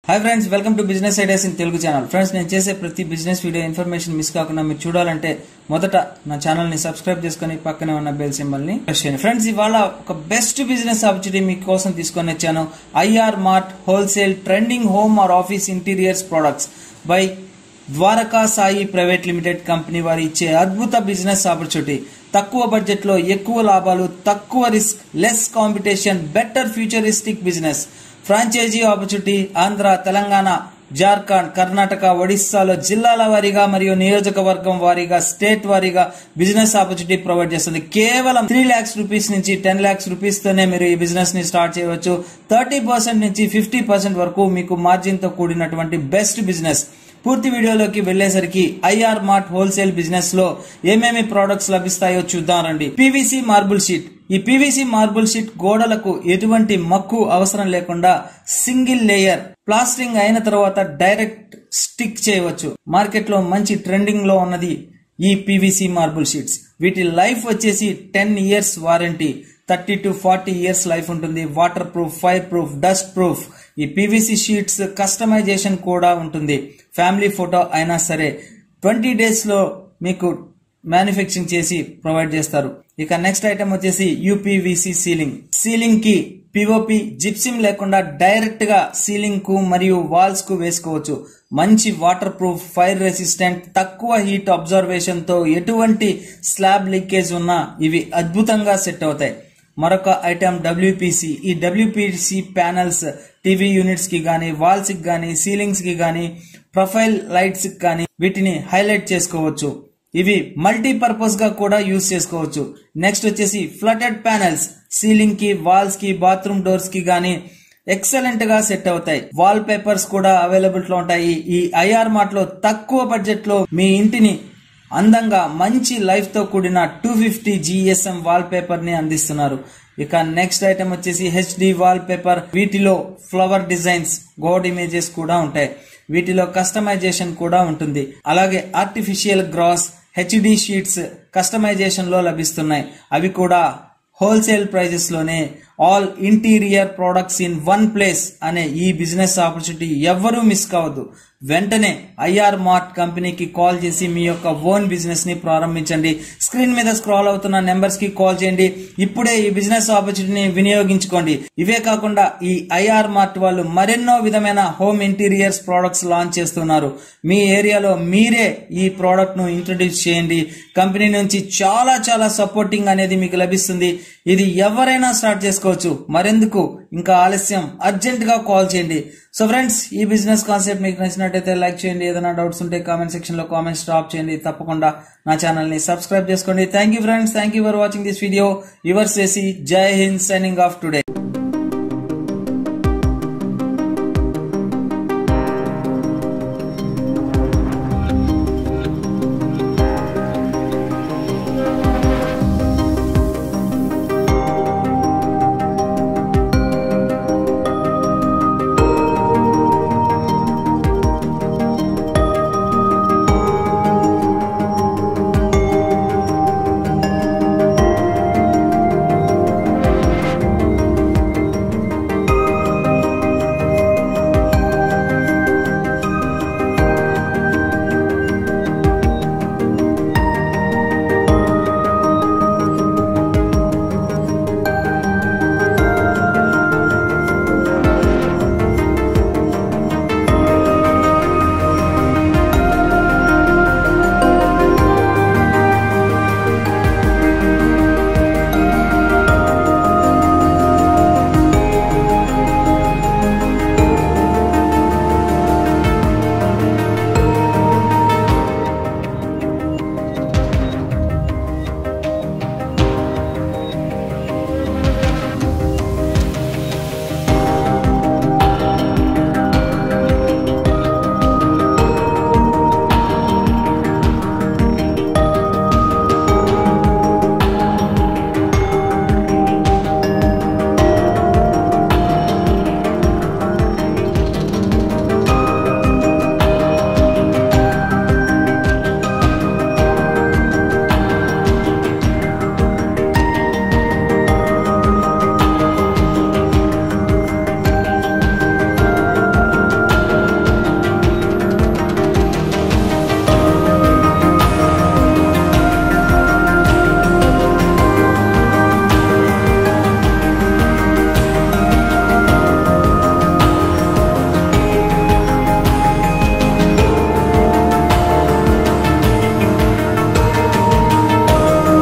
hi friends welcome to business ideas in Telugu channel friends నేను చేసే ప్రతి బిజినెస్ వీడియో ఇన్ఫర్మేషన్ మిస్ కాకుండా మీరు చూడాలంటే మొదట నా ఛానల్ ని సబ్స్క్రైబ్ చేసుకుని పక్కనే ఉన్న బెల్ సింబల్ ని ప్రెస్ చేయండి ఫ్రెండ్స్ ఇవాళ ఒక బెస్ట్ బిజినెస్ ఆపర్చునిటీ మీకోసం తీసుకొని వచ్చాను IR mart wholesale trending home or office interiors products by Dwaraka Sai private limited company వారు ఇచ్చే అద్భుత బిజినెస్ ఆపర్చునిటీ తక్కువ బడ్జెట్ లో ఎక్కువ లాభాలు తక్కువ risk less competition better futuristic business franchise opportunity Andhra Telangana Jharkhand Karnataka ఒడిస్సాలో జిల్లాల వారీగా మరియు నియోజకవర్గం వారీగా స్టేట్ వారీగా బిజినెస్ ఆపర్చునిటీ ప్రొవైడ్ చేస్తుంది కేవలం త్రీ లాక్స్ రూపీస్ నుంచి టెన్ లాక్స్ రూపీస్ తోనే మీరు ఈ బిజినెస్ ని స్టార్ట్ చేయవచ్చు థర్టీ పర్సెంట్ నుంచి ఫిఫ్టీ పర్సెంట్ వరకు మీకు మార్జిన్ తో కూడినటువంటి బెస్ట్ బిజినెస్ పూర్తి వీడియోలోకి వెళ్లేసరికి ఐఆర్ మార్ట్ హోల్సేల్ బిజినెస్ లో ఏమేమి ప్రొడక్ట్స్ లభిస్తాయో చూద్దాం రండి పీవీసీ మార్బుల్ షీట్ ఈ పీవీసీ మార్బుల్ షీట్ గోడలకు ఎటువంటి మక్కు అవసరం లేకుండా సింగిల్ లేయర్ ప్లాస్టరింగ్ అయిన తర్వాత డైరెక్ట్ స్టిక్ చేయవచ్చు మార్కెట్ లో మంచి ట్రెండింగ్ లో ఉన్నది ఈ పీవీసీ మార్బుల్ షీట్స్ వీటి లైఫ్ వచ్చేసి ten years warranty thirty to forty years life ఉంటుంది water proof fire proof dust proof ఈ పీవీసీ షీట్స్ కస్టమైజేషన్ కూడా ఉంటుంది ఫ్యామిలీ ఫోటో అయినా సరే ట్వంటీ డేస్ లో మీకు మ్యానుఫ్యాక్చరింగ్ చేసి ప్రొవైడ్ చేస్తారు ఇక నెక్స్ట్ ఐటమ్ వచ్చేసి యూపీవీసీ సీలింగ్ సీలింగ్ కి పిఓపి జిప్సిమ్ లేకుండా డైరెక్ట్ గా సీలింగ్ కు మరియు వాల్స్ కు వేసుకోవచ్చు మంచి వాటర్ ప్రూఫ్ ఫైర్ రెసిస్టెంట్ తక్కువ హీట్ అబ్జర్వేషన్ తో ఎటువంటి స్లాబ్ లీకేజ్ ఉన్నా ఇవి అద్భుతంగా సెట్ అవుతాయి మరొక ఐటమ్ డబ్ల్యూపీసీ ఈ డబ్ల్యూపీసీ ప్యానల్స్ టీవీ యూనిట్స్ కి గానీ వాల్స్ కి గానీ సీలింగ్స్ కి గానీ ప్రొఫైల్ లైట్స్ కి గానీ వీటిని హైలైట్ చేసుకోవచ్చు ఇవి మల్టీపర్పస్ గా కూడా యూజ్ చేసుకోవచ్చు నెక్స్ట్ వచ్చేసి ఫ్లటెడ్ ప్యానల్స్ సీలింగ్ కి వాల్స్ కి బాత్రూమ్ డోర్స్ కి గానీ ఎక్సలెంట్ గా సెట్ అవుతాయి వాల్ పేపర్స్ కూడా అవైలబుల్ లో ఉంటాయి ఈ ఐఆర్ మార్ట్ లో తక్కువ బడ్జెట్ లో మీ ఇంటిని అందంగా మంచి లైఫ్ తో కూడిన two fifty GSM wallpaper ని అందిస్తున్నారు ఇక నెక్స్ట్ ఐటమ్ వచ్చేసి హెచ్డి వాల్ పేపర్ వీటిలో ఫ్లవర్ డిజైన్స్ గోడ్ ఇమేజెస్ కూడా ఉంటాయి వీటిలో కస్టమైజేషన్ కూడా ఉంటుంది అలాగే artificial grass HD sheets customization లో లభిస్తున్నాయి అవి కూడా హోల్సేల్ ప్రైజెస్ లోనే all interior products in one place అనే ఈ బిజినెస్ ఆపర్చునిటీ ఎవ్వరూ మిస్ కావద్దు వెంటనే ఐఆర్ మార్ట్ కంపెనీకి కాల్ చేసి మీ యొక్క ఓన్ బిజినెస్ ని ప్రారంభించండి స్క్రీన్ మీద స్క్రాల్ అవుతున్న నెంబర్స్ కి కాల్ చేయండి ఇప్పుడే ఈ బిజినెస్ ఆపర్చునిటీని వినియోగించుకోండి ఇవే కాకుండా ఈ ఐఆర్ మార్ట్ వాళ్ళు మరెన్నో విధమైన హోమ్ ఇంటీరియర్స్ ప్రొడక్ట్స్ లాంచ్ చేస్తున్నారు మీ ఏరియాలో మీరే ఈ ప్రోడక్ట్ ను ఇంట్రడ్యూస్ చేయండి కంపెనీ నుంచి చాలా చాలా సపోర్టింగ్ అనేది మీకు లభిస్తుంది ఇది ఎవరైనా స్టార్ట్ చేసుకోవచ్చు మరెందుకు ఇంకా ఆలస్యం అర్జెంట్ గా కాల్ చేయండి సో ఫ్రెండ్స్ ఈ బిజినెస్ కాన్సెప్ట్ మీకు నచ్చినట్టయితే లైక్ చేయండి ఏదైనా డౌట్స్ ఉంటే కామెంట్ సెక్షన్ లో కామెంట్స్ డ్రాప్ చేయండి తప్పకుండా నా ఛానల్ ని సబ్స్క్రైబ్ చేసుకోండి thank you friends thank you for watching this video యువర్స్ చేసి Jai Hind signing off today